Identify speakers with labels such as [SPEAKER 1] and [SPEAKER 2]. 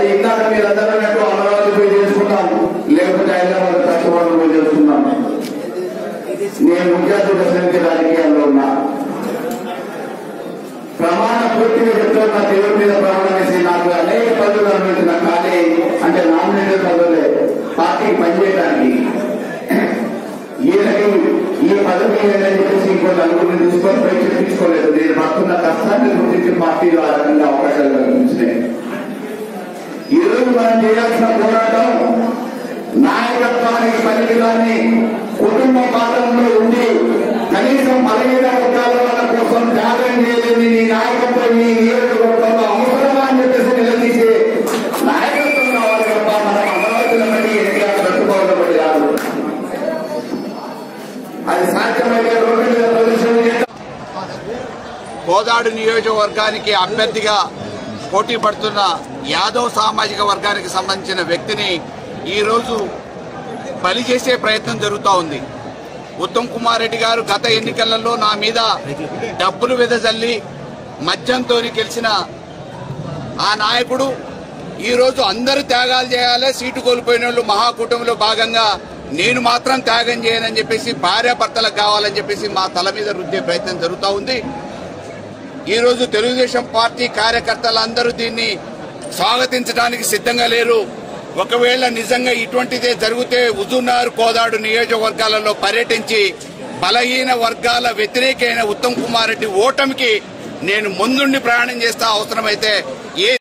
[SPEAKER 1] అది ఇందాక మీరు అందరూ అన్నట్టు అమరావతి పోయి చేసుకుంటాం లేకపోతే హైదరాబాద్ కష్టపడి పోయి చేసుకుందాం నేను విద్యార్థి దర్శనానికి రాజకీయాల్లో ఉన్నా ప్రమాణ పూర్తిగా చెప్తున్న దేవుడి మీద ప్రమాణం వేసి నాకు అనేక పదవులు అనుభవించిన కానీ అంటే నామినేటెడ్ పదవులే పార్టీకి పనిచేయడానికి ఈయనకి ఈ పదవి ఏదని చెప్పేసి ఇంకో నలుగురిని తీసుకొని పోయి చెప్పించుకోలేదు నేను పడుతున్న కష్టాన్ని గురించి పార్టీలో ఆ రకంగా అవకాశాలు కల్పించినాయి ఈ రోజు మనం చేయాల్సిన పోరాటం నాయకత్వానికి పనికిరాని కుటుంబ పాత్రలో ఉండి కనీసం బలహీన వర్గాల వాళ్ళ కోసం త్యాగం చేయలేని నీ నాయకత్వం ఈ నియోజకవర్గంలో అవసరమా అని చెప్పేసి నిలదీసే నాయకత్వం కావాలి తప్ప మనం అమరావతిలో బట్టి ఎన్టీఆర్ పెట్టుకోవాలి కాదు అది సాధ్యమైతే రోడ్డు మీద ప్రదర్శన చేద్దాం
[SPEAKER 2] కోదాడు నియోజకవర్గానికి అభ్యర్థిగా పోటీ పడుతున్న యాదవ్ సామాజిక వర్గానికి సంబంధించిన వ్యక్తిని ఈరోజు బలి చేసే ప్రయత్నం జరుగుతూ ఉంది ఉత్తమ్ కుమార్ రెడ్డి గారు గత ఎన్నికలలో నా మీద డబ్బులు వెదజల్లి మద్యంతో గెలిచిన ఆ నాయకుడు ఈరోజు అందరూ త్యాగాలు చేయాలి సీటు కోల్పోయిన వాళ్ళు మహాకూటమిలో భాగంగా నేను మాత్రం త్యాగం చేయనని చెప్పేసి భార్యాభర్తలకు కావాలని చెప్పేసి మా తల మీద రుద్దే ప్రయత్నం జరుగుతూ ఉంది ఈ రోజు తెలుగుదేశం పార్టీ కార్యకర్తలందరూ దీన్ని స్వాగతించడానికి సిద్ధంగా లేరు ఒకవేళ నిజంగా ఇటువంటిదే జరిగితే హుజూర్నగర్ కోదాడు నియోజకవర్గాలలో పర్యటించి బలహీన వర్గాల వ్యతిరేకైన ఉత్తమ్ కుమార్ రెడ్డి ఓటమికి నేను ముందుండి ప్రయాణం చేస్తా అవసరమైతే ఏ